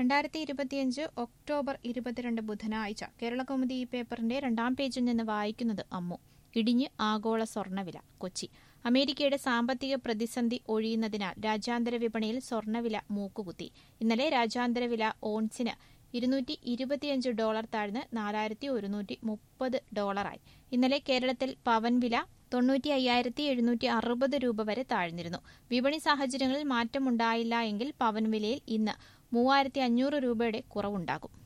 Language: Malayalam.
രണ്ടായിരത്തി ഇരുപത്തിയഞ്ച് ഒക്ടോബർ ഇരുപത്തിരണ്ട് ബുധനാഴ്ച കേരളകൗമുദി ഈ പേപ്പറിന്റെ രണ്ടാം പേജിൽ നിന്ന് വായിക്കുന്നത് അമ്മു ഇടിഞ്ഞ് ആഗോള സ്വർണ്ണവില കൊച്ചി അമേരിക്കയുടെ സാമ്പത്തിക പ്രതിസന്ധി ഒഴിയുന്നതിനാൽ രാജ്യാന്തര വിപണിയിൽ സ്വർണ്ണവില മൂക്കുകുത്തി ഇന്നലെ രാജ്യാന്തര വില ഓൺസിന് ഇരുന്നൂറ്റി ഇരുപത്തിയഞ്ച് ഡോളർ താഴ്ന്ന് നാലായിരത്തി ഒരുന്നൂറ്റി മുപ്പത് ഡോളറായി ഇന്നലെ കേരളത്തിൽ പവൻ വില തൊണ്ണൂറ്റി അയ്യായിരത്തി എഴുന്നൂറ്റി അറുപത് രൂപ വരെ താഴ്ന്നിരുന്നു വിപണി സാഹചര്യങ്ങളിൽ മാറ്റമുണ്ടായില്ല എങ്കിൽ പവൻ വിലയിൽ ഇന്ന് മൂവായിരത്തി അഞ്ഞൂറ് രൂപയുടെ കുറവുണ്ടാകും